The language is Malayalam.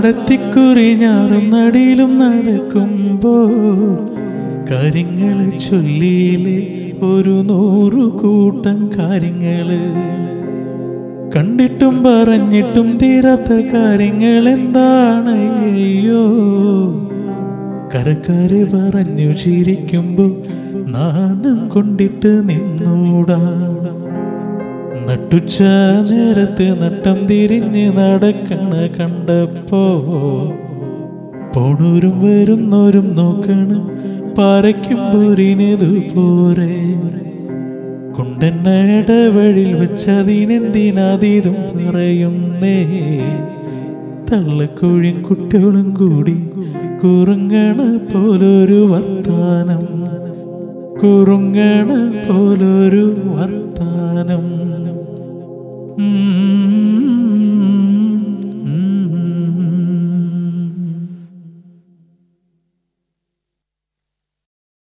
പാടത്തിക്കുറി ഞാറും നടിയിലും നടക്കുമ്പോ കാര്യങ്ങള് ചൊല്ലിയില്ലേ ഒരു നൂറു കൂട്ടം കാര്യങ്ങള് കണ്ടിട്ടും പറഞ്ഞിട്ടും തീരാത്ത കാര്യങ്ങൾ എന്താണ് അയ്യോ കരക്കാര് പറഞ്ഞു ചിരിക്കുമ്പോ നാണം കൊണ്ടിട്ട് നിന്നൂടാ നട്ടുച്ച നേരത്ത് നട്ടം തിരിഞ്ഞ് നടക്കണ കണ്ടപ്പോ പോണോരും വരുന്നോരും നോക്കണ് പാരയ്ക്കുമ്പോരിനിതു പോരെ കുണ്ടന്നട വഴിൽ വെച്ചതിനെന്തിനാതീതും പറയുന്നേ തള്ളക്കോഴിയും കുട്ടികളും കൂടി കുറുങ്ങണ പോലൊരു വർത്താനം കുറുങ്ങണ പോലൊരു വർത്താനം